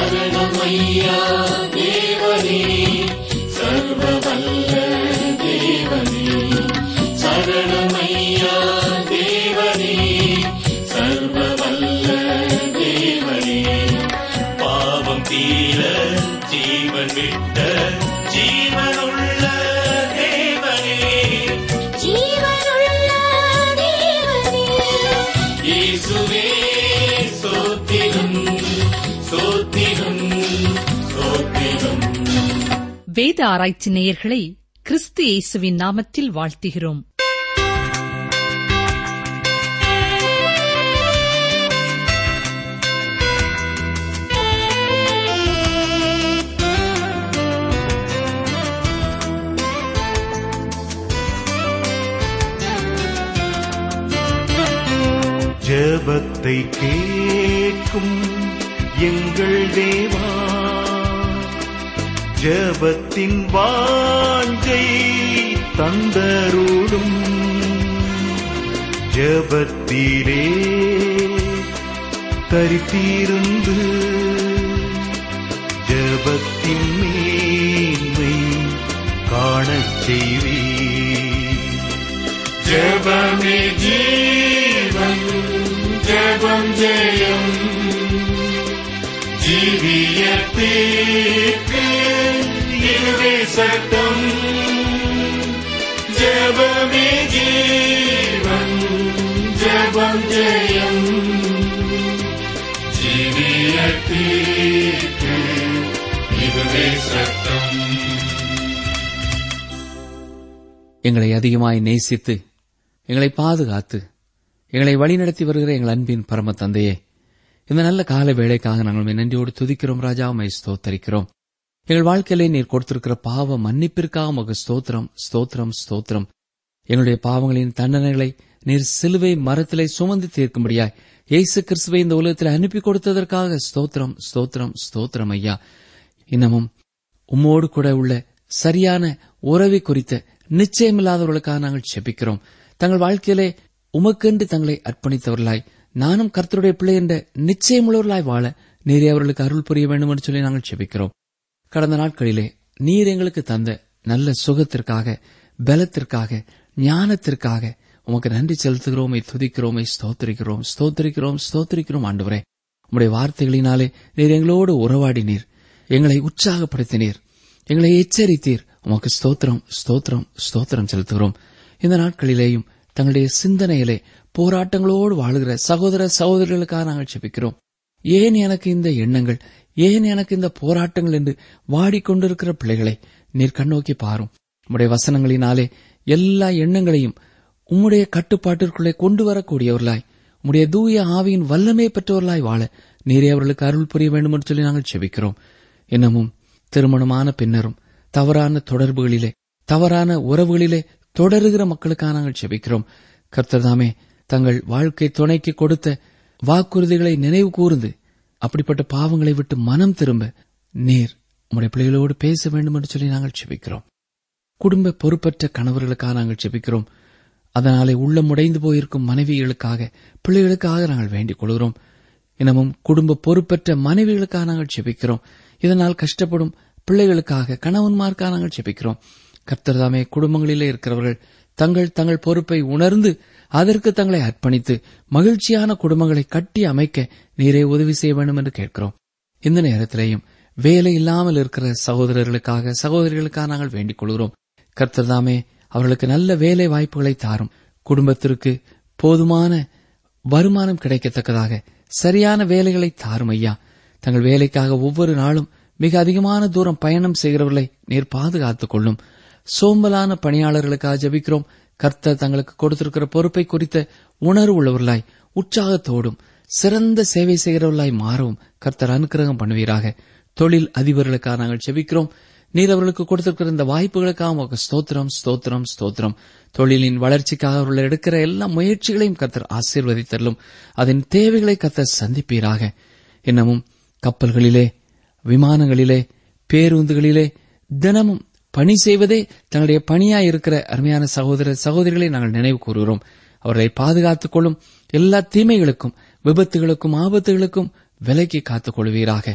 சரணமையா தேவனே சர்வவல்ல தேவனே சரணமையா தேவனே சர்வவல்ல தேவனே பாவம் தீர ஜீவன் விட்ட ஜீவனுள்ள தேவனே ஜீவனுள்ள தேவனே இயேசுவே சோத்திரம் சோத்திரம் சோத்திரம் வேத ஆராய்ச்சி நேயர்களை கிறிஸ்து இயேசுவின் நாமத்தில் வாழ்த்துகிறோம் ஜெபத்தை கேட்கும் எங்கள் தேவா ஜெபத்தின் வாஞ்சை தந்தருடும் ஜெபத்திலே தரித்திருந்து ஜெபத்தின் மேன்மை காணச் செய்வீர் ஜபமே ஜீவன் ஜபம் ஜெயம் ஜீவியத்தேக்கு இதுவே சட்டம் ஜபமே ஜீவன் ஜபம் ஜெயம் ஜீவியத்தேக்கு இதுவே சட்டம் எங்களை அதிகமாய் நேசித்து எங்களை பாதுகாத்து எங்களை வழிநடத்தி வருகிற எங்கள் அன்பின் பரம தந்தையே இந்த நல்ல கால வேளைக்காக நாங்கள் உம்மை நன்றியோடு துதிக்கிறோம் ராஜா உம்மை ஸ்தோத்தரிக்கிறோம் எங்கள் வாழ்க்கையிலே நீர் கொடுத்திருக்கிற பாவ மன்னிப்பிற்காக உமக்கு ஸ்தோத்திரம் ஸ்தோத்திரம் ஸ்தோத்திரம் எங்களுடைய பாவங்களின் தண்டனைகளை நீர் சிலுவை மரத்திலே சுமந்து தீர்க்கும்படியாய் இயேசு கிறிஸ்துவை இந்த உலகத்தில் அனுப்பி கொடுத்ததற்காக ஸ்தோத்திரம் ஸ்தோத்திரம் ஸ்தோத்திரம் ஐயா இன்னமும் உம்மோடு கூட உள்ள சரியான உறவை குறித்த நிச்சயமில்லாதவர்களுக்காக நாங்கள் செபிக்கிறோம் தங்கள் வாழ்க்கையிலே உமக்கென்று தங்களை அர்ப்பணித்தவர்களாய் நானும் கர்த்தருடைய பிள்ளை என்ற நிச்சயமுள்ளவர்களாய் வாழ நீரே அவர்களுக்கு அருள் புரிய வேண்டும் என்று சொல்லி நாங்கள் செபிக்கிறோம் கடந்த நாட்களிலே நீர் எங்களுக்கு தந்த நல்ல சுகத்திற்காக பலத்திற்காக ஞானத்திற்காக உமக்கு நன்றி செலுத்துகிறோமை துதிக்கிறோமை ஸ்தோத்திரிக்கிறோம் ஸ்தோத்திரிக்கிறோம் ஸ்தோத்திரிக்கிறோம் ஆண்டவரே உம்முடைய வார்த்தைகளினாலே நீர் எங்களோடு உறவாடினீர் எங்களை உற்சாகப்படுத்தினீர் எங்களை எச்சரித்தீர் உமக்கு ஸ்தோத்திரம் ஸ்தோத்திரம் ஸ்தோத்திரம் செலுத்துகிறோம் இந்த நாட்களிலேயும் தங்களுடைய சிந்தனையிலே போராட்டங்களோடு வாழுகிற சகோதர சகோதரிகளுக்காக நாங்கள் செபிக்கிறோம் ஏன் எனக்கு இந்த எண்ணங்கள் ஏன் எனக்கு இந்த போராட்டங்கள் என்று வாடிக்கொண்டிருக்கிற பிள்ளைகளை நீர் கண்ணோக்கி பாரும் உம்முடைய வசனங்களினாலே எல்லா எண்ணங்களையும் உம்முடைய கட்டுப்பாட்டிற்குள்ளே கொண்டு வரக்கூடியவர்களாய் உம்முடைய தூய ஆவியின் வல்லமை பெற்றவர்களாய் வாழ நீரே அவர்களுக்கு அருள் புரிய வேண்டும் என்று சொல்லி நாங்கள் செபிக்கிறோம் இன்னமும் திருமணமான பின்னரும் தவறான தொடர்புகளிலே தவறான உறவுகளிலே தொடருகிற மக்களுக்காக நாங்கள் செபிக்கிறோம் கர்த்தர்தாமே தங்கள் வாழ்க்கை துணைக்கு கொடுத்த வாக்குறுதிகளை நினைவு கூர்ந்து அப்படிப்பட்ட பாவங்களை விட்டு மனம் திரும்ப நீர் உம்முடைய பிள்ளைகளோடு பேச வேண்டும் என்று சொல்லி நாங்கள் செபிக்கிறோம் குடும்ப பொறுப்பற்ற கணவர்களுக்காக நாங்கள் செபிக்கிறோம் அதனாலே உள்ளம் உடைந்து போயிருக்கும் மனைவிகளுக்காக பிள்ளைகளுக்காக நாங்கள் வேண்டிக் கொள்கிறோம் இன்னமும் குடும்ப பொறுப்பற்ற மனைவிகளுக்காக நாங்கள் செபிக்கிறோம் இதனால் கஷ்டப்படும் பிள்ளைகளுக்காக கணவன்மார்க்காக நாங்கள் செபிக்கிறோம் கர்த்தர்தாமே குடும்பங்களிலே இருக்கிறவர்கள் தங்கள் தங்கள் பொறுப்பை உணர்ந்து அதற்கு தங்களை அர்ப்பணித்து மகிழ்ச்சியான குடும்பங்களை கட்டி அமைக்க நீரே உதவி செய்ய வேண்டும் என்று கேட்கிறோம் இந்த நேரத்திலேயும் வேலை இல்லாமல் இருக்கிற சகோதரர்களுக்காக சகோதரிகளுக்காக நாங்கள் வேண்டிக் கொள்கிறோம் கர்த்தர்தாமே அவர்களுக்கு நல்ல வேலை வாய்ப்புகளை தாரும் குடும்பத்திற்கு போதுமான வருமானம் கிடைக்கத்தக்கதாக சரியான வேலைகளை தாரும் ஐயா தங்கள் வேலைக்காக ஒவ்வொரு நாளும் மிக அதிகமான தூரம் பயணம் செய்கிறவர்களை நீர் பாதுகாத்துக் கொள்ளும் சோம்பலான பணியாளர்களுக்காக ஜெபிக்கிறோம் கர்த்தர் தங்களுக்கு கொடுத்திருக்கிற பொறுப்பை குறித்த உணர்வு உள்ளவர்களாய் உற்சாகத்தோடும் சிறந்த சேவை செய்கிறவர்களாய் மாறவும் கர்த்தர் அனுக்கிரகம் பண்ணுவீராக தொழில் அதிபர்களுக்காக நாங்கள் ஜெபிக்கிறோம் நீர் அவர்களுக்கு கொடுத்திருக்கிற இந்த வாய்ப்புகளுக்காக உமக்கு ஸ்தோத்திரம் ஸ்தோத்திரம் ஸ்தோத்திரம் தொழிலின் வளர்ச்சிக்காக அவர்கள் எடுக்கிற எல்லா முயற்சிகளையும் கர்த்தர் ஆசீர்வதித்தரலும் அதன் தேவைகளை கர்த்தர் சந்திப்பீராக இன்னமும் கப்பல்களிலே விமானங்களிலே பேருந்துகளிலே தினமும் பணி செய்வதே தங்களுடைய பணியாய் இருக்கிற அருமையான சகோதர சகோதரிகளை நாங்கள் நினைவு கூறுகிறோம் அவர்களை பாதுகாத்துக் கொள்ளும் எல்லா தீமைகளுக்கும் விபத்துகளுக்கும் ஆபத்துகளுக்கும் விலக்கி காத்துக் கொள்வீராக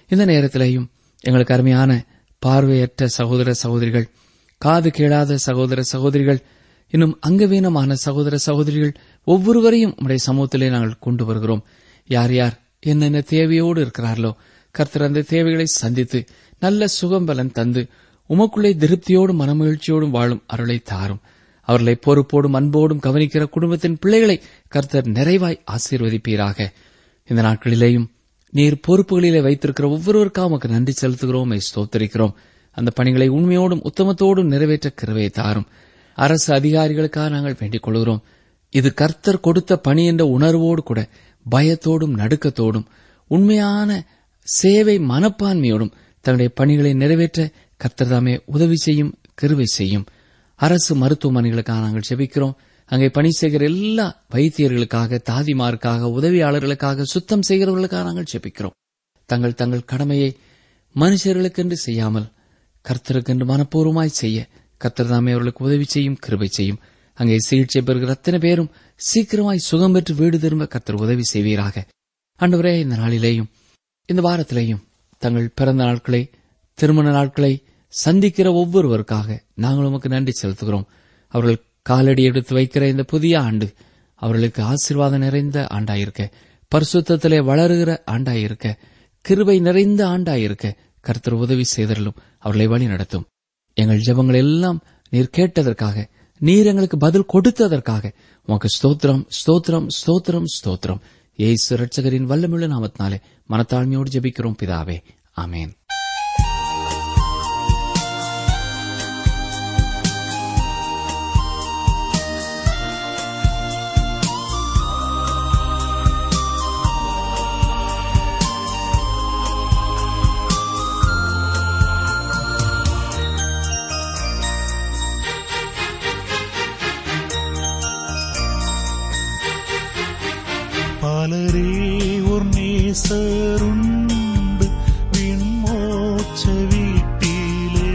இந்த நேரத்திலேயும் எங்களுக்கு அருமையான பார்வையற்ற சகோதர சகோதரிகள் காது கேளாத சகோதர சகோதரிகள் இன்னும் அங்கவீனமான சகோதர சகோதரிகள் ஒவ்வொருவரையும் உடைய சமூகத்திலே நாங்கள் கொண்டு வருகிறோம் யார் யார் என்னென்ன தேவையோடு இருக்கிறார்களோ கர்த்தர் அந்த தேவைகளை சந்தித்து நல்ல சுகம்பலன் தந்து உமக்குள்ளே திருப்தியோடும் மனமகிழ்ச்சியோடும் வாழும் அருளை தாரும் அவர்களை பொறுப்போடும் அன்போடும் கவனிக்கிற குடும்பத்தின் பிள்ளைகளை கர்த்தர் நிறைவாய் ஆசீர்வதிப்பீராக இந்த நாட்களிலேயும் நீர் பொறுப்புகளிலே வைத்திருக்கிற ஒவ்வொருவருக்காக உமக்கு நன்றி செலுத்துகிறோம் உம்மை ஸ்தோத்தரிக்கிறோம் அந்த பணிகளை உண்மையோடும் உத்தமத்தோடும் நிறைவேற்ற கிருவையை தாரும் அரசு அதிகாரிகளுக்காக நாங்கள் வேண்டிக் கொள்கிறோம் இது கர்த்தர் கொடுத்த பணி என்ற உணர்வோடு கூட பயத்தோடும் நடுக்கத்தோடும் உண்மையான சேவை மனப்பான்மையோடும் தன்னுடைய பணிகளை நிறைவேற்ற கர்த்தர் தாமே உதவி செய்யும் கிருவை செய்யும் அரசு மருத்துவமனைகளுக்காக நாங்கள் செபிக்கிறோம் அங்கே பணி செய்கிற எல்லா வைத்தியர்களுக்காக தாதிமாருக்காக உதவியாளர்களுக்காக சுத்தம் செய்கிறவர்களுக்காக நாங்கள் செபிக்கிறோம் தங்கள் தங்கள் கடமையை மனுஷர்களுக்கென்று செய்யாமல் கர்த்தருக்கென்று மனப்பூர்வமாய் செய்ய கர்த்தர் தாமே அவர்களுக்கு உதவி செய்யும் கிருபை செய்யும் அங்கே சிகிச்சை பெறுகிற அத்தனை பேரும் சீக்கிரமாய் சுகம் பெற்று வீடு திரும்ப கர்த்தர் உதவி செய்வீராக ஆண்டவரே இந்த நாளிலேயும் இந்த வாரத்திலேயும் தங்கள் பிறந்த நாட்களை திருமண நாட்களை சந்திக்கிற ஒவ்வொருவருக்காக நாங்கள் உமக்கு நன்றி செலுத்துகிறோம் அவர்கள் காலடி எடுத்து வைக்கிற இந்த புதிய ஆண்டு அவர்களுக்கு ஆசீர்வாதம் நிறைந்த ஆண்டாயிருக்க பரிசுத்தத்திலே வளருகிற ஆண்டாயிருக்க கிருபை நிறைந்த ஆண்டாயிருக்க கர்த்தர் உதவி செய்தரலும் அவர்களை வழி நடத்தும் எங்கள் ஜெபங்கள் எல்லாம் நீர் கேட்டதற்காக நீர் எங்களுக்கு பதில் கொடுத்ததற்காக உமக்கு ஸ்தோத்திரம் ஸ்தோத்திரம் ஸ்தோத்திரம் ஸ்தோத்திரம் ஏசு ரட்சகரின் வல்லமுள்ள நாமத்தினாலே மனத்தாழ்மையோடு ஜெபிக்கிறோம் பிதாவே ஆமேன் പലരേ ഒരു നേസറുണ്ട് വിൺമോച്ച വീട്ടിലേ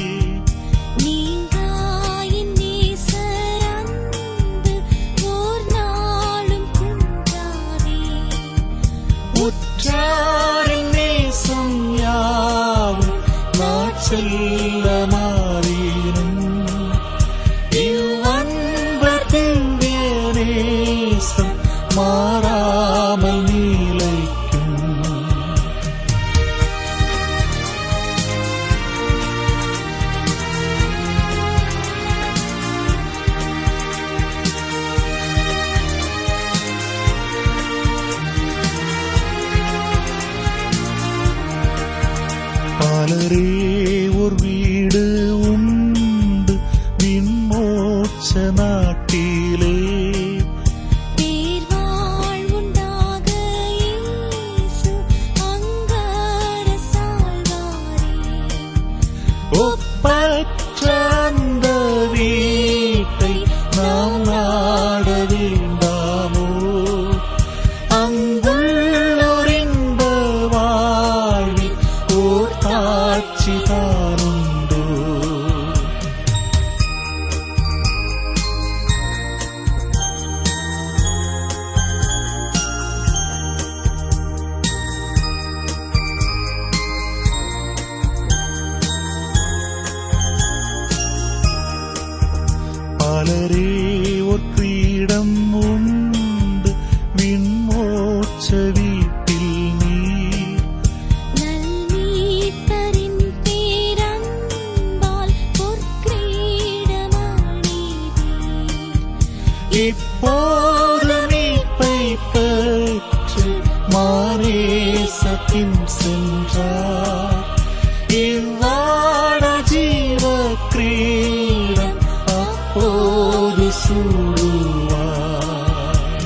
நீங்காயின் நேசரன்பு ஓர் நாளும் குன்றாதே ഉറ്റാരിൻ നേസം യാവും നാച്ചെല്ല മാറിനും ഇവൻപത്തിന്റെ നേസം മാറാമൽ നീലയ്ക്കും പലരേ ഒരു വീട് ഉണ്ട് വിൺമോച്ച നാട്ടിലേ பேர் வாழ்வுண்டாக இயேசு அங்கார சாழ்வாரே ஒப்பற்ற அந்த வீட்டை நாம் நாட வேண்டாமோ அங்குள்ளோர் இன்ப வாழ்வில் ஓர் காட்சி தானுண்டோ പലരേ ഒത്തിടം ഉണ്ട് വിൺമോച്ച വീട്ടിൽ നീ நல்மீட்பரின் பேரன்பால் பொற்கிரீடமணிவீர் இப்போது மீட்பை பெற்று மாரேசத்தின் சென்றார் இவ்வாட ஜீவ கிரீடம் அப்போது சூடுவார்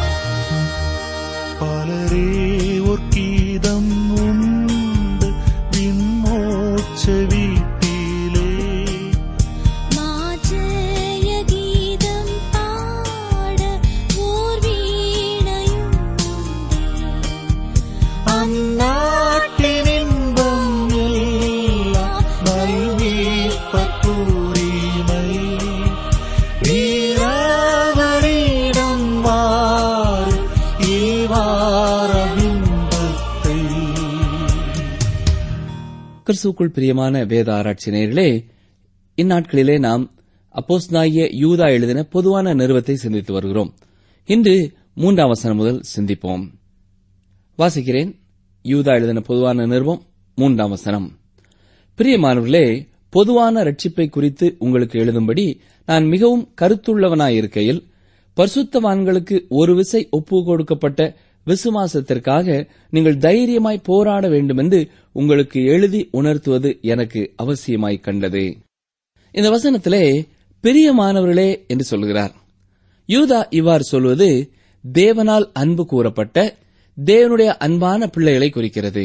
പലരേ ഒരു ഗീതം ഉണ്ട് கிறிஸ்துக்குள் பிரியமான வேத ஆராய்ச்சி நேயர்களே இந்நாட்களிலே நாம் அப்போஸ்தலனாகிய யூதா எழுதின பொதுவான நிறுவத்தை சிந்தித்து வருகிறோம் இன்று மூன்றாம் வசனம் முதல் சிந்திப்போம் வாசிக்கிறேன் யூதா எழுதின பொதுவான நிறுவம் மூன்றாம் வசனம் பிரியமானவர்களே பொதுவான ரட்சிப்பை குறித்து உங்களுக்கு எழுதும்படி நான் மிகவும் கருத்துள்ளவனாயிருக்கையில் பரிசுத்தவான்களுக்கு ஒரு விசை ஒப்பு கொடுக்கப்பட்ட விசுவாசத்திற்காக நீங்கள் தைரியமாய் போராட வேண்டுமென்று உங்களுக்கு எழுதி உணர்த்துவது எனக்கு அவசியமாய் கண்டது இந்த வசனத்திலே பிரியமானவர்களே என்று சொல்கிறார் யூதா இவ்வாறு சொல்வது தேவனால் அன்பு கூறப்பட்ட தேவனுடைய அன்பான பிள்ளைகளை குறிக்கிறது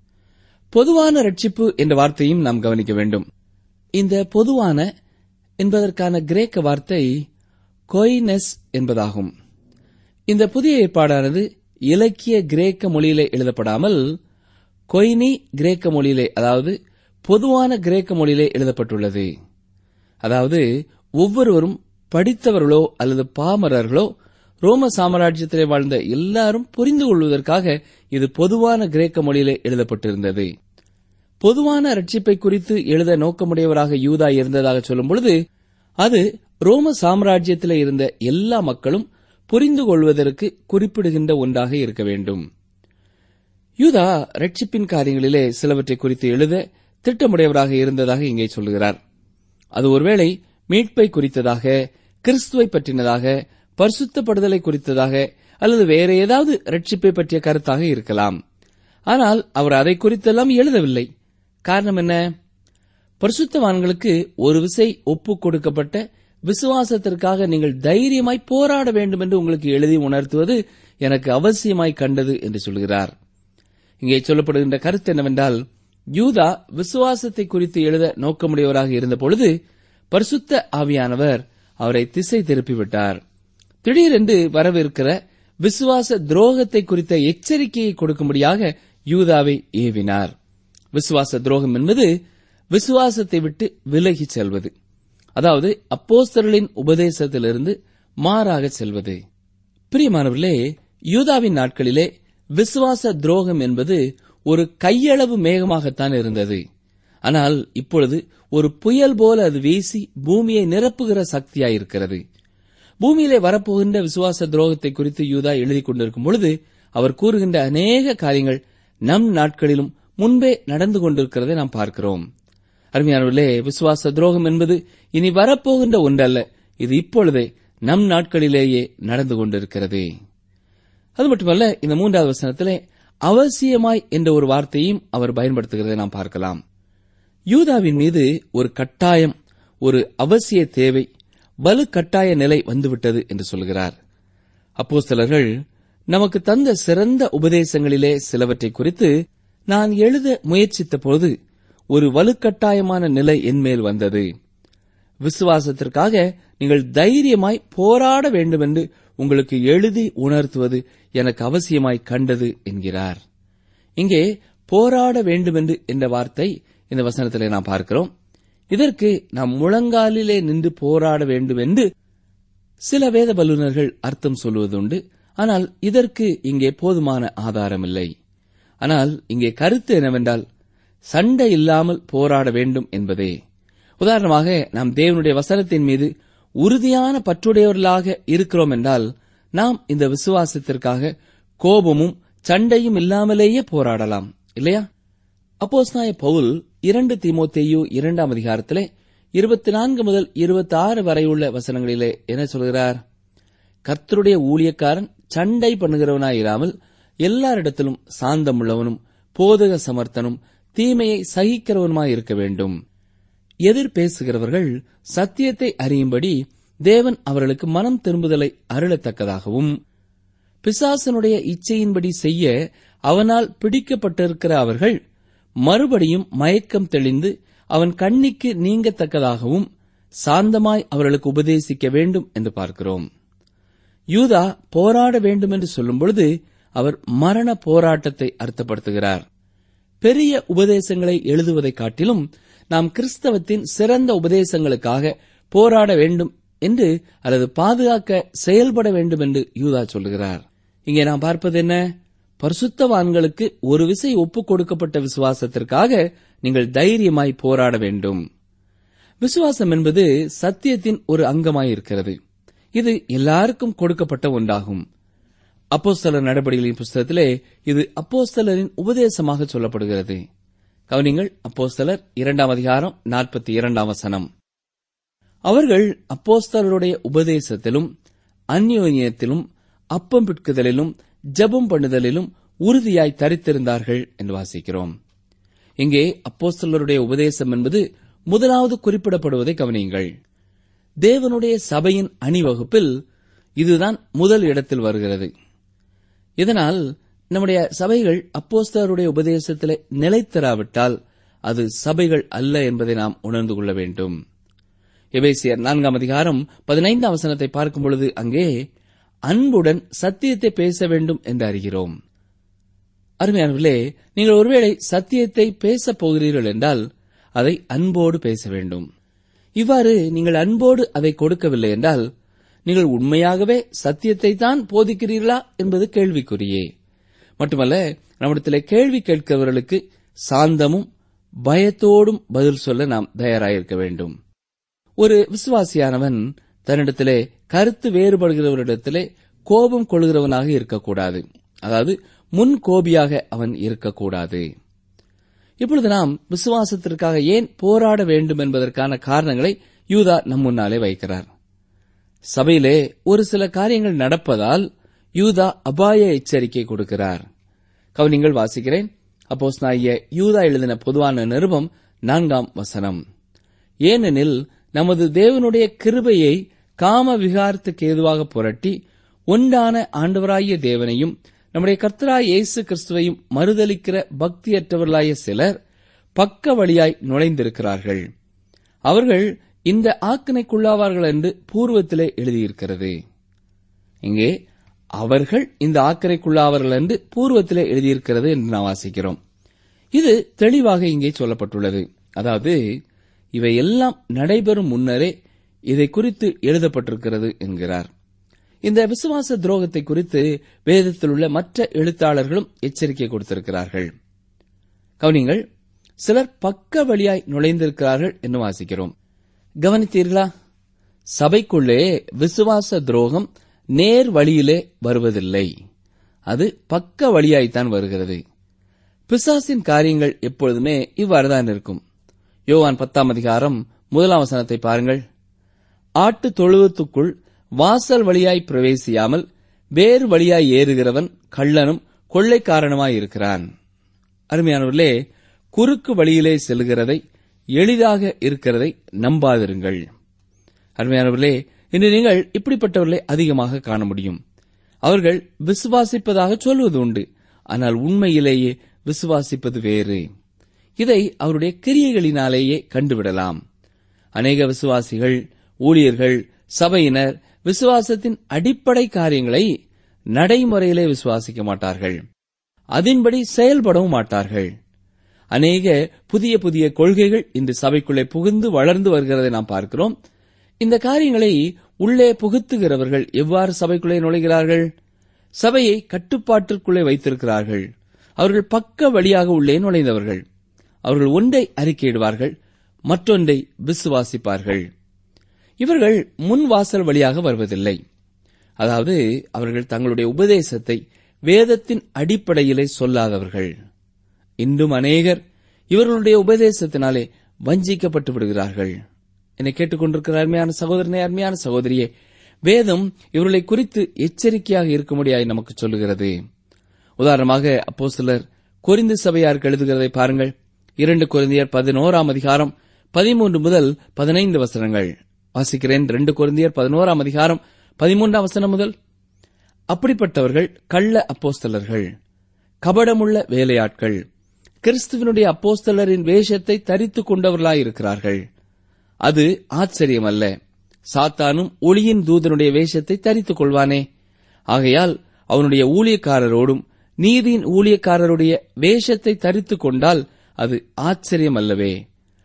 பொதுவான ரட்சிப்பு என்ற வார்த்தையும் நாம் கவனிக்க வேண்டும் இந்த பொதுவான என்பதற்கான கிரேக்க வார்த்தை கொய்னெஸ் என்பதாகும் இந்த புதிய ஏற்பாடானது இலக்கிய கிரேக்க மொழியிலே எழுதப்படாமல் கொய்னி கிரேக்க மொழியிலே அதாவது பொதுவான கிரேக்க மொழியிலே எழுதப்பட்டுள்ளது அதாவது ஒவ்வொருவரும் படித்தவர்களோ அல்லது பாமரர்களோ ரோம சாம்ராஜ்யத்திலே வாழ்ந்த எல்லாரும் புரிந்து கொள்வதற்காக இது பொதுவான கிரேக்க மொழியிலே எழுதப்பட்டிருந்தது பொதுவான ரட்சிப்பை குறித்து எழுத நோக்கமுடையவராக யூதா இருந்ததாக சொல்லும் பொழுது அது ரோம சாம்ராஜ்யத்திலே இருந்த எல்லா மக்களும் புரிந்து கொள்வதற்கு குறிப்பிடுகின்ற ஒன்றாக இருக்க வேண்டும் யூதா ரட்சிப்பின் காரியங்களிலே சிலவற்றை குறித்து எழுத திட்டமுடையவராக இருந்ததாக இங்கே சொல்கிறார் அது ஒருவேளை மீட்பை குறித்ததாக கிறிஸ்துவை பற்றினதாக பரிசுத்தப்படுதலை குறித்ததாக அல்லது வேற ஏதாவது ரட்சிப்பை பற்றிய கருத்தாக இருக்கலாம் ஆனால் அவர் அதை குறித்தெல்லாம் எழுதவில்லை காரணம் என்ன பரிசுத்தவான்களுக்கு ஒரு விசை ஒப்புக் கொடுக்கப்பட்ட விசுவாசத்திற்காக நீங்கள் தைரியமாய் போராட வேண்டும் என்று உங்களுக்கு எழுதி உணர்த்துவது எனக்கு அவசியமாய் கண்டது என்று சொல்கிறார் இங்கே சொல்லப்படுகின்ற கருத்து என்னவென்றால் யூதா விசுவாசத்தை குறித்து எழுத நோக்கமுடையவராக இருந்த பொழுது பரிசுத்த ஆவியானவர் அவரை திசை திருப்பிவிட்டார் திடீரென்று வரவிருக்கிற விசுவாச துரோகத்தை குறித்த எச்சரிக்கையை கொடுக்கும்படியாக யூதாவை ஏவினார் விசுவாச துரோகம் என்பது விசுவாசத்தை விட்டு விலகிச் செல்வது அதாவது அப்போஸ்தலர்களின் உபதேசத்திலிருந்து மாறாக செல்வது பிரியமானவர்களே யூதாவின் நாட்களிலே விசுவாச துரோகம் என்பது ஒரு கையளவு மேகமாகத்தான் இருந்தது ஆனால் இப்பொழுது ஒரு புயல் போல அது வீசி பூமியை நிரப்புகிற சக்தியாயிருக்கிறது பூமியிலே வரப்போகின்ற விசுவாச துரோகத்தை குறித்து யூதா எழுதிக் கொண்டிருக்கும் பொழுது அவர் கூறுகின்ற அநேக காரியங்கள் நம் நாட்களிலும் முன்பே நடந்து கொண்டிருக்கிறதை நாம் பார்க்கிறோம் அருமையானவர்களே விசுவாச துரோகம் என்பது இனி வரப்போகின்ற ஒன்றல்ல இது இப்பொழுதே நம் நாட்களிலேயே நடந்து கொண்டிருக்கிறது அது மட்டுமல்ல இந்த மூன்றாவது வசனத்திலே அவசியமாய் என்ற ஒரு வார்த்தையும் அவர் பயன்படுத்துகிறதை நாம் பார்க்கலாம் யூதாவின் மீது ஒரு கட்டாயம் ஒரு அவசிய தேவை வலு கட்டாய நிலை வந்துவிட்டது என்று சொல்கிறார் அப்போஸ்தலர்கள் நமக்கு தந்த சிறந்த உபதேசங்களிலே சிலவற்றை குறித்து நான் எழுத முயற்சித்த போது ஒரு வலுக்கட்டாயமான நிலை என்மேல் வந்தது விசுவாசத்திற்காக நீங்கள் தைரியமாய் போராட வேண்டுமென்று உங்களுக்கு எழுதி உணர்த்துவது எனக்கு அவசியமாய் கண்டது என்கிறார் இங்கே போராட வேண்டுமென்று என்ற வார்த்தை இந்த வசனத்திலே நாம் பார்க்கிறோம் இதற்கு நாம் முழங்காலிலே நின்று போராட வேண்டும் என்று சில வேத வல்லுநர்கள் அர்த்தம் சொல்வதுண்டு ஆனால் இதற்கு இங்கே போதுமான ஆதாரமில்லை ஆனால் இங்கே கருத்து என்னவென்றால் சண்டை இல்லாமல் போராட வேண்டும் என்பதே உதாரணமாக நாம் தேவனுடைய வசனத்தின் மீது உறுதியான பற்றுடையவர்களாக இருக்கிறோம் என்றால் நாம் இந்த விசுவாசத்திற்காக கோபமும் சண்டையும் இல்லாமலேயே போராடலாம் இல்லையா அப்போஸ்நாய பவுல் இரண்டு தீமோத்தேயு இரண்டாம் அதிகாரத்திலே இருபத்தி நான்கு முதல் இருபத்தி ஆறு வரை உள்ள வசனங்களிலே என்ன சொல்கிறார் கர்த்தருடைய ஊழியக்காரன் சண்டை பண்ணுகிறவனாயிராமல் எல்லாரிடத்திலும் சாந்தமுள்ளவனும் போதக சமர்த்தனும் தீமையை சகிக்கிறவனுமாய் இருக்க வேண்டும் எதிர் பேசுகிறவர்கள் சத்தியத்தை அறியும்படி தேவன் அவர்களுக்கு மனம் திரும்புதலை அருளத்தக்கதாகவும் பிசாசனுடைய இச்சையின்படி செய்ய அவனால் பிடிக்கப்பட்டிருக்கிற அவர்கள் மறுபடியும் மயக்கம் தெளிந்து அவன் கண்ணிக்கு நீங்கத்தக்கதாகவும் சாந்தமாய் அவர்களுக்கு உபதேசிக்க வேண்டும் என்று பார்க்கிறோம் யூதா போராட வேண்டும் என்று சொல்லும் பொழுது அவர் மரண போராட்டத்தை அர்த்தப்படுத்துகிறார் பெரிய உபதேசங்களை எழுதுவதைக் காட்டிலும் நாம் கிறிஸ்தவத்தின் சிறந்த உபதேசங்களுக்காக போராட வேண்டும் என்று அல்லது பாதுகாக்க செயல்பட வேண்டும் என்று யூதா சொல்லுகிறார் இங்கே நாம் பார்ப்பது என்ன பரிசுத்தவான்களுக்கு ஒரு விசை ஒப்புக் கொடுக்கப்பட்ட விசுவாசத்திற்காக நீங்கள் தைரியமாய் போராட வேண்டும் விசுவாசம் என்பது சத்தியத்தின் ஒரு அங்கமாயிருக்கிறது இது எல்லாருக்கும் கொடுக்கப்பட்ட ஒன்றாகும் அப்போஸ்தலர் நடபடிகளின் புஸ்தகத்திலே இது அப்போஸ்தலரின் உபதேசமாக சொல்லப்படுகிறது கவனிங்கள் அப்போஸ்தலர் இரண்டாம் அதிகாரம் நாற்பத்தி இரண்டாம் வசனம் அவர்கள் அப்போஸ்தலருடைய உபதேசத்திலும் அந்யோன்யத்திலும் அப்பம் பிட்குதலிலும் ஜெபம் பண்ணுதலிலும் உறுதியாய் தரித்திருந்தார்கள் என்று வாசிக்கிறோம் இங்கே அப்போஸ்தலருடைய உபதேசம் என்பது முதலாவது குறிப்பிடப்படுவதை கவனியுங்கள் தேவனுடைய சபையின் அணிவகுப்பில் இதுதான் முதல் இடத்தில் வருகிறது இதனால் நம்முடைய சபைகள் அப்போஸ்தலருடைய உபதேசத்திலே நிலைத்தராவிட்டால் அது சபைகள் அல்ல என்பதை நாம் உணர்ந்து கொள்ள வேண்டும் எபேசியர் நான்காம் அதிகாரம் பதினைந்தாம் வசனத்தை பார்க்கும் பொழுது அங்கே அன்புடன் சத்தியத்தை பேச வேண்டும் என்று அறிகிறோம் அருமையானவர்களே நீங்கள் ஒருவேளை சத்தியத்தை பேசப் போகிறீர்கள் என்றால் அதை அன்போடு பேச வேண்டும் இவ்வாறு நீங்கள் அன்போடு அதை கொடுக்கவில்லை என்றால் நீங்கள் உண்மையாகவே சத்தியத்தை தான் போதிக்கிறீர்களா என்பது கேள்விக்குறியே மட்டுமல்ல நம்மிடத்திலே கேள்வி கேட்கிறவர்களுக்கு சாந்தமும் பயத்தோடும் பதில் சொல்ல நாம் தயாராயிருக்க வேண்டும் ஒரு விசுவாசியானவன் தன்னிடத்திலே கருத்து வேறுபடுகிறவரிடத்திலே கோபம் கொள்கிறவனாக இருக்கக்கூடாது அதாவது முன் கோபியாக அவன் இருக்கக்கூடாது இப்பொழுது நாம் விசுவாசத்திற்காக ஏன் போராட வேண்டும் என்பதற்கான காரணங்களை யூதா நம் முன்னாலே வைக்கிறார் சபையிலே ஒரு சில காரியங்கள் நடப்பதால் யூதா அபாய எச்சரிக்கை கொடுக்கிறார் கவனிங்கள் வாசிக்கிறேன் அப்போஸ் யூதா எழுதின பொதுவான நிருபம் நான்காம் வசனம் ஏனெனில் நமது தேவனுடைய கிருபையை காம விகாரத்துக்கு ஏதுவாக புரட்டி உண்டான ஆண்டவராகிய தேவனையும் நம்முடைய கர்த்தராய் இயேசு கிறிஸ்துவையும் மறுதலிக்கிற பக்தியற்றவர்களாய சிலர் பக்க வழியாய் நுழைந்திருக்கிறார்கள் அவர்கள் இந்த ஆக்கினைக்குள்ளாவார்கள் என்று பூர்வத்திலே எழுதியிருக்கிறது இங்கே அவர்கள் இந்த ஆக்கினைக்குள்ளாவார்கள் என்று பூர்வத்திலே எழுதியிருக்கிறது என்று நாம் வாசிக்கிறோம் இது தெளிவாக இங்கே சொல்லப்பட்டுள்ளது அதாவது இவை எல்லாம் நடைபெறும் முன்னரே இதை குறித்து எழுதப்பட்டிருக்கிறது என்கிறார் இந்த விசுவாச துரோகத்தை குறித்து வேதத்தில் உள்ள மற்ற எழுத்தாளர்களும் எச்சரிக்கை கொடுத்திருக்கிறார்கள் கவனிங்கள் சிலர் பக்க வழியாய் நுழைந்திருக்கிறார்கள் என்று வாசிக்கிறோம் கவனித்தீர்களா சபைக்குள்ளே விசுவாச துரோகம் நேர் வழியிலே வருவதில்லை அது பக்க வழியாய்த்தான் வருகிறது பிசாசின் காரியங்கள் எப்பொழுதுமே இவ்வாறுதான் இருக்கும் யோவான் பத்தாம் அதிகாரம் முதலாம் வசனத்தை பாருங்கள் ஆட்டு தொழுவத்துக்குள் வாசல் வழியாய் பிரவேசியாமல் வேறு வழியாய் ஏறுகிறவன் கள்ளனும் கொள்ளைக்காரனுமாய் இருக்கிறான் அருமையானவர்களே குறுக்கு வழியிலே செல்கிறதை எளிதாக இருக்கிறதை நம்பாதிருங்கள் அருமையானவர்களே இன்று நீங்கள் இப்படிப்பட்டவர்களை அதிகமாக காண முடியும் அவர்கள் விசுவாசிப்பதாக சொல்வது உண்டு ஆனால் உண்மையிலேயே விசுவாசிப்பது வேறு இதை அவருடைய கிரியைகளினாலேயே கண்டுவிடலாம் அநேக விசுவாசிகள் ஊழியர்கள் சபையினர் விசுவாசத்தின் அடிப்படை காரியங்களை நடைமுறையிலே விசுவாசிக்க மாட்டார்கள் அதன்படி செயல்படவும் மாட்டார்கள் அநேக புதிய புதிய கொள்கைகள் இன்று சபைக்குள்ளே புகுந்து வளர்ந்து வருகிறதை நாம் பார்க்கிறோம் இந்த காரியங்களை உள்ளே புகுத்துகிறவர்கள் எவ்வாறு சபைக்குள்ளே நுழைகிறார்கள் சபையை கட்டுப்பாட்டிற்குள்ளே வைத்திருக்கிறார்கள் அவர்கள் பக்க வழியாக உள்ளே நுழைந்தவர்கள் அவர்கள் ஒன்றை அறிக்கையிடுவார்கள் மற்றொன்றை விசுவாசிப்பார்கள் இவர்கள் முன் வாசல் வழியாக வருவதில்லை அதாவது அவர்கள் தங்களுடைய உபதேசத்தை வேதத்தின் அடிப்படையிலே சொல்லாதவர்கள் இன்றும் அநேகர் இவர்களுடைய உபதேசத்தினாலே வஞ்சிக்கப்பட்டு விடுகிறார்கள் என்னை கேட்டுக்கொண்டிருக்கிற அருமையான சகோதரனே அருமையான சகோதரியே வேதம் இவர்களை குறித்து எச்சரிக்கையாக இருக்கும்படியாய் நமக்கு சொல்லுகிறது உதாரணமாக அப்போ சிலர் கொரிந்து சபையாருக்கு எழுதுகிறதை பாருங்கள் இரண்டு கொரிந்தியர் பதினோராம் அதிகாரம் பதிமூன்று முதல் பதினைந்து வசனங்கள் வாசிக்கிறேன் ரெண்டு கொரிந்தியர் பதினோராம் அதிகாரம் பதிமூன்றாம் வசனம் முதல் அப்படிப்பட்டவர்கள் கள்ள அப்போஸ்தலர்கள் கபடமுள்ள வேலையாட்கள் கிறிஸ்துவனுடைய அப்போஸ்தலரின் வேஷத்தை தரித்துக் கொண்டவர்களாயிருக்கிறார்கள் அது ஆச்சரியமல்ல சாத்தானும் ஒளியின் தூதனுடைய வேஷத்தை தரித்துக் கொள்வானே ஆகையால் அவனுடைய ஊழியக்காரரோடும் நீதியின் ஊழியக்காரருடைய வேஷத்தை தரித்துக் கொண்டால் அது ஆச்சரியமல்லவே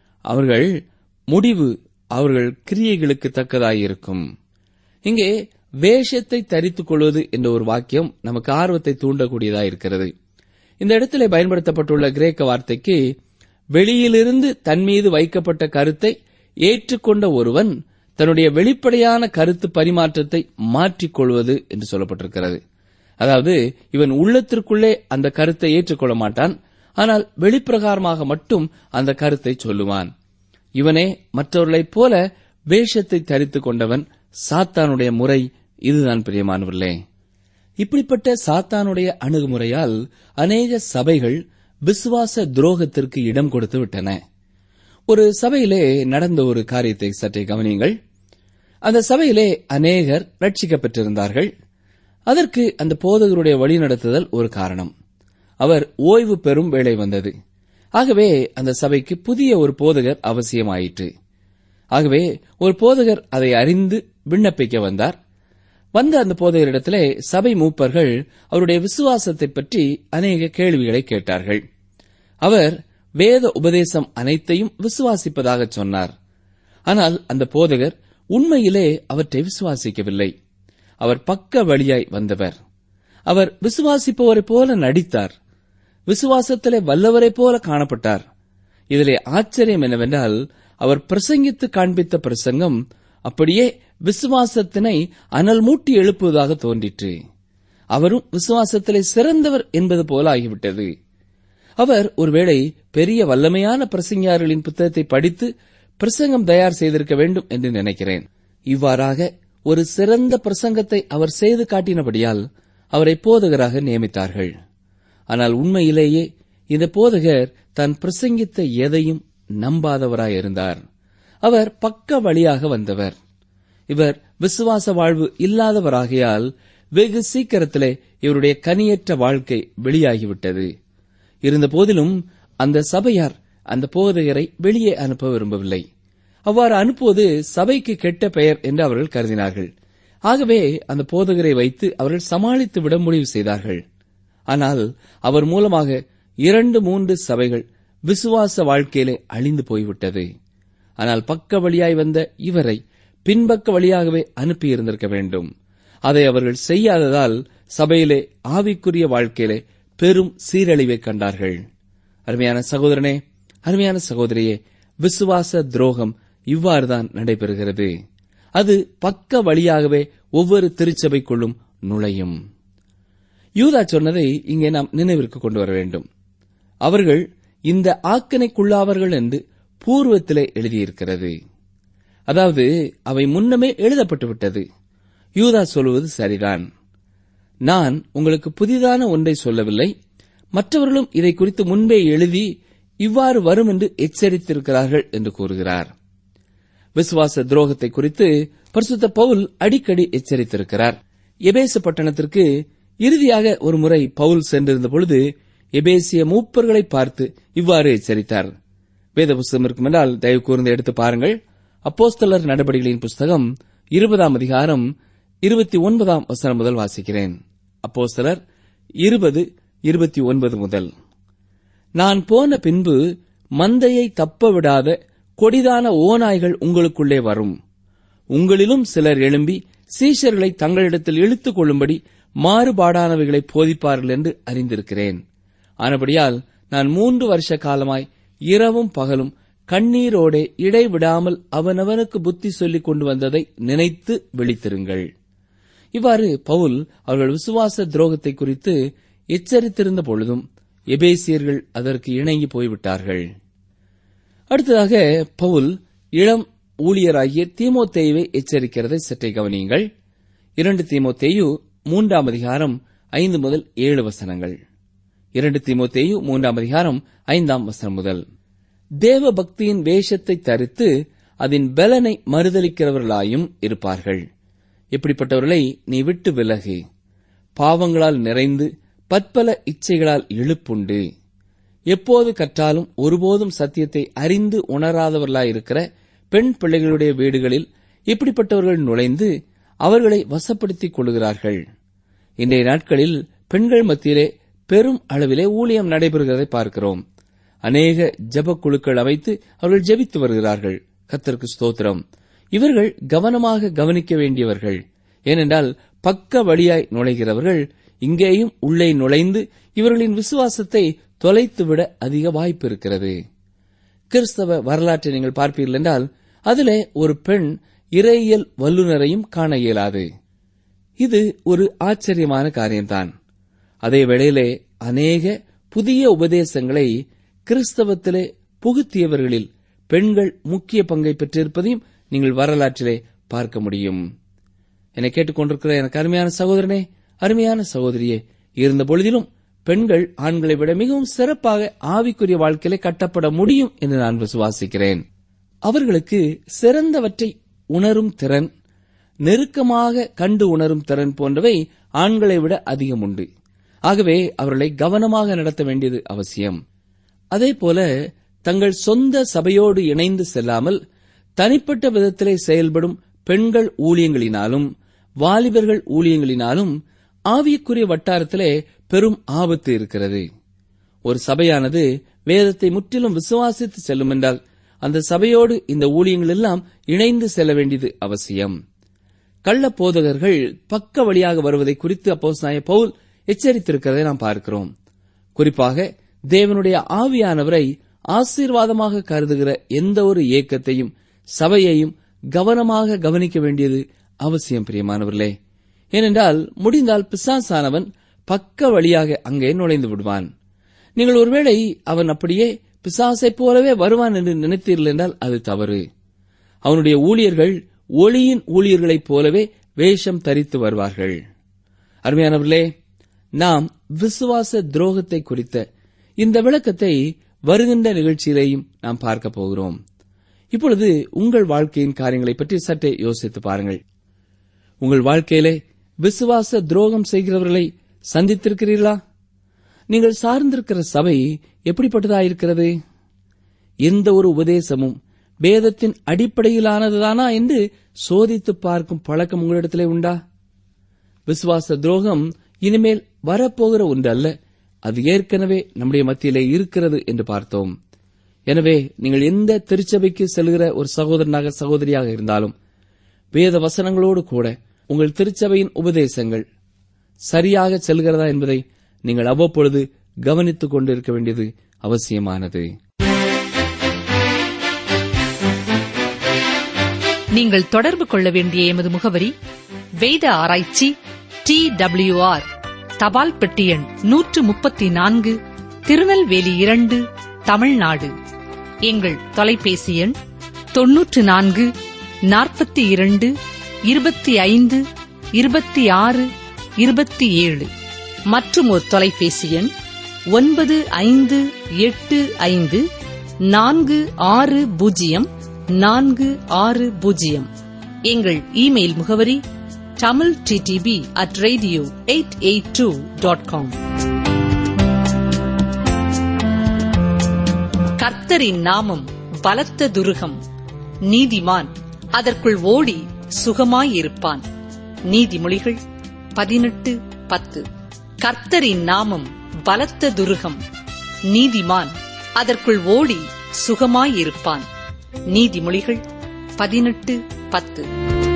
அவர்கள் முடிவு அவர்கள் கிரியைகளுக்கு தக்கதாயிருக்கும் இங்கே வேஷத்தை தரித்துக் கொள்வது என்ற ஒரு வாக்கியம் நமக்கு ஆர்வத்தை தூண்டக்கூடியதா இருக்கிறது இந்த இடத்திலே பயன்படுத்தப்பட்டுள்ள கிரேக்க வார்த்தைக்கு வெளியிலிருந்து தன் மீது வைக்கப்பட்ட கருத்தை ஏற்றுக்கொண்ட ஒருவன் தன்னுடைய வெளிப்படையான கருத்து பரிமாற்றத்தை மாற்றிக்கொள்வது என்று சொல்லப்பட்டிருக்கிறது அதாவது இவன் உள்ளத்திற்குள்ளே அந்த கருத்தை ஏற்றுக்கொள்ள மாட்டான் ஆனால் வெளிப்பிரகாரமாக மட்டும் அந்த கருத்தை சொல்லுவான் இவனே மற்றவர்களைப் போல வேஷத்தை தரித்துக் கொண்டவன் சாத்தானுடைய முறை இதுதான் பிரியமானவர்களே இப்படிப்பட்ட சாத்தானுடைய அணுகுமுறையால் அநேக சபைகள் விசுவாச துரோகத்திற்கு இடம் கொடுத்து விட்டன ஒரு சபையிலே நடந்த ஒரு காரியத்தை சற்றே கவனியுங்கள் அந்த சபையிலே அநேகர் ரட்சிக்கப்பட்டிருந்தார்கள் அதற்கு அந்த போதகருடைய வழிநடத்துதல் ஒரு காரணம் அவர் ஓய்வு பெறும் வேளை வந்தது ஆகவே அந்த சபைக்கு புதிய ஒரு போதகர் அவசியமாயிற்று ஆகவே ஒரு போதகர் அதை அறிந்து விண்ணப்பிக்க வந்தார் வந்த அந்த போதகரிடத்திலே சபை மூப்பர்கள் அவருடைய விசுவாசத்தை பற்றி அநேக கேள்விகளை கேட்டார்கள் அவர் வேத உபதேசம் அனைத்தையும் விசுவாசிப்பதாக சொன்னார் ஆனால் அந்த போதகர் உண்மையிலே அவற்றை விசுவாசிக்கவில்லை அவர் பக்க வழியாய் வந்தவர் அவர் விசுவாசிப்பவரைப் போல நடித்தார் விசுவாசத்திலே வல்லவரைப் போல காணப்பட்டார் இதிலே ஆச்சரியம் என்னவென்றால் அவர் பிரசங்கித்து காண்பித்த பிரசங்கம் அப்படியே விசுவாசத்தினை அனல் மூட்டி எழுப்புவதாக தோன்றிற்று அவரும் விசுவாசத்திலே சிறந்தவர் என்பது போல ஆகிவிட்டது அவர் ஒருவேளை பெரிய வல்லமையான பிரசங்கியார்களின் புத்தகத்தை படித்து பிரசங்கம் தயார் செய்திருக்க வேண்டும் என்று நினைக்கிறேன் இவ்வாறாக ஒரு சிறந்த பிரசங்கத்தை அவர் செய்து காட்டினபடியால் அவரை போதகராக நியமித்தார்கள் ஆனால் உண்மையிலேயே இந்த போதகர் தான் பிரசங்கித்த எதையும் நம்பாதவராயிருந்தார் அவர் பக்க வழியாக வந்தவர் இவர் விசுவாச வாழ்வு இல்லாதவராகையால் வெகு சீக்கிரத்திலே இவருடைய கனியற்ற வாழ்க்கை வெளியாகிவிட்டது இருந்தபோதிலும் அந்த சபையார் அந்த போதகரை வெளியே அனுப்ப விரும்பவில்லை அவ்வாறு அனுப்புவது சபைக்கு கெட்ட பெயர் என்று அவர்கள் கருதினார்கள் ஆகவே அந்த போதகரை வைத்து அவர்கள் சமாளித்து விட முடிவு செய்தார்கள் ஆனால் அவர் மூலமாக இரண்டு மூன்று சபைகள் விசுவாச வாழ்க்கையிலே அழிந்து போய்விட்டது ஆனால் பக்க வழியாய் வந்த இவரை பின்பக்க வழியாகவே அனுப்பியிருந்திருக்க வேண்டும் அதை அவர்கள் செய்யாததால் சபையிலே ஆவிக்குரிய வாழ்க்கையிலே பெரும் சீரழிவை கண்டார்கள் அருமையான சகோதரனே அருமையான சகோதரியே விசுவாச துரோகம் இவ்வாறுதான் நடைபெறுகிறது அது பக்க வழியாகவே ஒவ்வொரு திருச்சபைக்குள்ளும் நுழையும் யூதா சொன்னதை இங்கே நாம் நினைவிற்கு கொண்டு வர வேண்டும் அவர்கள் இந்த ஆக்கனைக்குள்ளாவர்கள் என்று பூர்வத்திலே எழுதியிருக்கிறது அதாவது அவை முன்னமே எழுதப்பட்டு விட்டது யூதா சொல்வது சரிதான் நான் உங்களுக்கு புதிதான ஒன்றை சொல்லவில்லை மற்றவர்களும் இதை குறித்து முன்பே எழுதி இவ்வாறு வரும் என்று எச்சரித்திருக்கிறார்கள் என்று கூறுகிறார் விசுவாச துரோகத்தை குறித்து பரிசுத்த பவுல் அடிக்கடி எச்சரித்திருக்கிறார் எபேச பட்டணத்திற்கு இறுதியாக ஒரு முறை பவுல் சென்றிருந்த பொழுது எபேசிய மூப்பர்களை பார்த்து இவ்வாறு எச்சரித்தார் வேத புஸ்தகம் இருக்கும் என்றால் தயவு கூர்ந்து எடுத்து பாருங்கள் அப்போஸ்தலர் நடவடிக்கைகளின் புஸ்தகம் இருபதாம் அதிகாரம் இருபத்தி ஒன்பதாம் வசனம் முதல் வாசிக்கிறேன் அப்போஸ்தலர் இருபது இருபத்தி ஒன்பது முதல் நான் போன பின்பு மந்தையை தப்ப விடாத கொடிதான ஓநாய்கள் உங்களுக்குள்ளே வரும் உங்களிலும் சிலர் எழும்பி சீஷர்களை தங்களிடத்தில் இழுத்துக் கொள்ளும்படி மாறுபாடானவைகளை போதிப்பார்கள் என்று அறிந்திருக்கிறேன் ஆனபடியால் நான் மூன்று வருஷ காலமாய் இரவும் பகலும் கண்ணீரோடே இடைவிடாமல் அவனவனுக்கு புத்தி சொல்லிக் கொண்டு வந்ததை நினைத்து விழித்திருங்கள் இவ்வாறு பவுல் அவர்கள் விசுவாச துரோகத்தை குறித்து எச்சரித்திருந்த பொழுதும் எபேசியர்கள் அதற்கு இணங்கி போய்விட்டார்கள் அடுத்ததாக பவுல் இளம் ஊழியராகிய தீமோத்தேயுவை எச்சரிக்கிறதை சற்றே கவனியுங்கள் இரண்டு தீமோத்தேயு மூன்றாம் அதிகாரம் ஐந்து முதல் ஏழு வசனங்கள் இரண்டு தீமோத்தேயு மூன்றாம் அதிகாரம் ஐந்தாம் வசனம் முதல் தேவ பக்தியின் வேஷத்தை தரித்து அதன் பலனை மறுதலிக்கிறவர்களாயும் இருப்பார்கள் இப்படிப்பட்டவர்களை நீ விட்டு விலகு பாவங்களால் நிறைந்து பற்பல இச்சைகளால் இழுப்புண்டு எப்போது கற்றாலும் ஒருபோதும் சத்தியத்தை அறிந்து உணராதவர்களாயிருக்கிற பெண் பிள்ளைகளுடைய வீடுகளில் இப்படிப்பட்டவர்கள் நுழைந்து அவர்களை வசப்படுத்திக் கொள்கிறார்கள் இன்றைய நாட்களில் பெண்கள் மத்தியிலே பெரும் அளவிலே ஊழியம் நடைபெறுகிறதை பார்க்கிறோம் அநேக ஜப குழுக்கள் அமைத்து அவர்கள் ஜெபித்து வருகிறார்கள் கத்தருக்கு ஸ்தோத்திரம் இவர்கள் கவனமாக கவனிக்க வேண்டியவர்கள் ஏனென்றால் பக்க வழியாய் நுழைகிறவர்கள் இங்கேயும் உள்ளே நுழைந்து இவர்களின் விசுவாசத்தை தொலைத்துவிட அதிக வாய்ப்பு இருக்கிறது கிறிஸ்தவ வரலாற்றை நீங்கள் பார்ப்பீர்கள் என்றால் அதிலே ஒரு பெண் இறையியல் வல்லுநரையும் காண இயலாது இது ஒரு ஆச்சரியமான காரியம்தான் அதே வேளையிலே அநேக புதிய உபதேசங்களை கிறிஸ்தவத்திலே புகுத்தியவர்களில் பெண்கள் முக்கிய பங்கை பெற்றிருப்பதையும் நீங்கள் வரலாற்றிலே பார்க்க முடியும் என்னை கேட்டுக்கொண்டிருக்கிற எனக்கு அருமையான சகோதரனே அருமையான சகோதரியே இருந்த பொழுதிலும் பெண்கள் ஆண்களை விட மிகவும் சிறப்பாக ஆவிக்குரிய வாழ்க்கையிலே கட்டப்பட முடியும் என்று நான் விசுவாசிக்கிறேன் அவர்களுக்கு சிறந்தவற்றை உணரும் திறன் நெருக்கமாக கண்டு உணரும் திறன் போன்றவை ஆண்களை விட அதிகம் உண்டு ஆகவே அவர்களை கவனமாக நடத்த வேண்டியது அவசியம் அதேபோல தங்கள் சொந்த சபையோடு இணைந்து செல்லாமல் தனிப்பட்ட விதத்திலே செயல்படும் பெண்கள் ஊழியங்களினாலும் வாலிபர்கள் ஊழியங்களினாலும் ஆவியக்குரிய வட்டாரத்திலே பெரும் ஆபத்து இருக்கிறது ஒரு சபையானது வேதத்தை முற்றிலும் விசுவாசித்து செல்லும் என்றால் அந்த சபையோடு இந்த ஊழியங்கள் எல்லாம் இணைந்து செல்ல வேண்டியது அவசியம் கள்ள போதகர்கள் பக்க வழியாக வருவதை குறித்து அப்போஸ் பவுல் எச்சரித்திருக்கிறதை நாம் பார்க்கிறோம் குறிப்பாக தேவனுடைய ஆவியானவரை ஆசீர்வாதமாக கருதுகிற எந்த ஒரு இயக்கத்தையும் சபையையும் கவனமாக கவனிக்க வேண்டியது அவசியம் பிரியமானவர்களே ஏனென்றால் முடிந்தால் பிசாசானவன் பக்க வழியாக அங்கே நுழைந்து விடுவான் நீங்கள் ஒருவேளை அவன் அப்படியே பிசாசைப் போலவே வருவான் என்று நினைத்தீர்கள் என்றால் அது தவறு அவனுடைய ஊழியர்கள் ஒளியின் ஊழியர்களைப் போலவே வேஷம் தரித்து வருவார்கள் அருமையானவர்களே நாம் விசுவாச துரோகத்தை குறித்த இந்த விளக்கத்தை வருகின்ற நிகழ்ச்சியிலேயும் நாம் பார்க்க போகிறோம் இப்பொழுது உங்கள் வாழ்க்கையின் காரியங்களை பற்றி சற்றே யோசித்து பாருங்கள் உங்கள் வாழ்க்கையிலே விசுவாச துரோகம் செய்கிறவர்களை சந்தித்திருக்கிறீர்களா நீங்கள் சார்ந்திருக்கிற சபை எப்படிப்பட்டதாயிருக்கிறது எந்த ஒரு உபதேசமும் வேதத்தின் அடிப்படையிலானதுதானா என்று சோதித்து பார்க்கும் பழக்கம் உங்களிடத்திலே உண்டா விசுவாச துரோகம் இனிமேல் வரப்போகிற ஒன்று அல்ல அது ஏற்கனவே நம்முடைய மத்தியிலே இருக்கிறது என்று பார்த்தோம் எனவே நீங்கள் எந்த திருச்சபைக்கு செல்கிற ஒரு சகோதரனாக சகோதரியாக இருந்தாலும் வேத வசனங்களோடு கூட உங்கள் திருச்சபையின் உபதேசங்கள் சரியாக செல்கிறதா என்பதை நீங்கள் அவ்வப்பொழுது கவனித்துக் கொண்டிருக்க வேண்டியது அவசியமானது நீங்கள் தொடர்பு கொள்ள வேண்டிய எமது முகவரி வேத ஆராய்ச்சி டி ஆர் தபால் பெட்டி எண் நூற்று முப்பத்தி நான்கு திருநெல்வேலி இரண்டு தமிழ்நாடு எங்கள் தொலைபேசி எண் தொன்னூற்று நான்கு நாற்பத்தி இரண்டு இருபத்தி ஐந்து இருபத்தி ஆறு இருபத்தி ஏழு மற்றும் ஒரு தொலைபேசி எண் ஒன்பது ஐந்து எட்டு ஐந்து நான்கு ஆறு பூஜ்ஜியம் நான்கு ஆறு பூஜ்ஜியம் எங்கள் இமெயில் முகவரி Tamil DTP at radio eight eight two dot com கர்த்தரின் நாமம் பலத்த துருகம் நீதிமான் அதற்குள் ஓடி சுகமாயிருப்பான் நீதிமொழிகள் பதினெட்டு பத்து கர்த்தரின் நாமம் பலத்த துருகம் நீதிமான் அதற்குள் ஓடி சுகமாயிருப்பான் நீதிமொழிகள் பதினெட்டு பத்து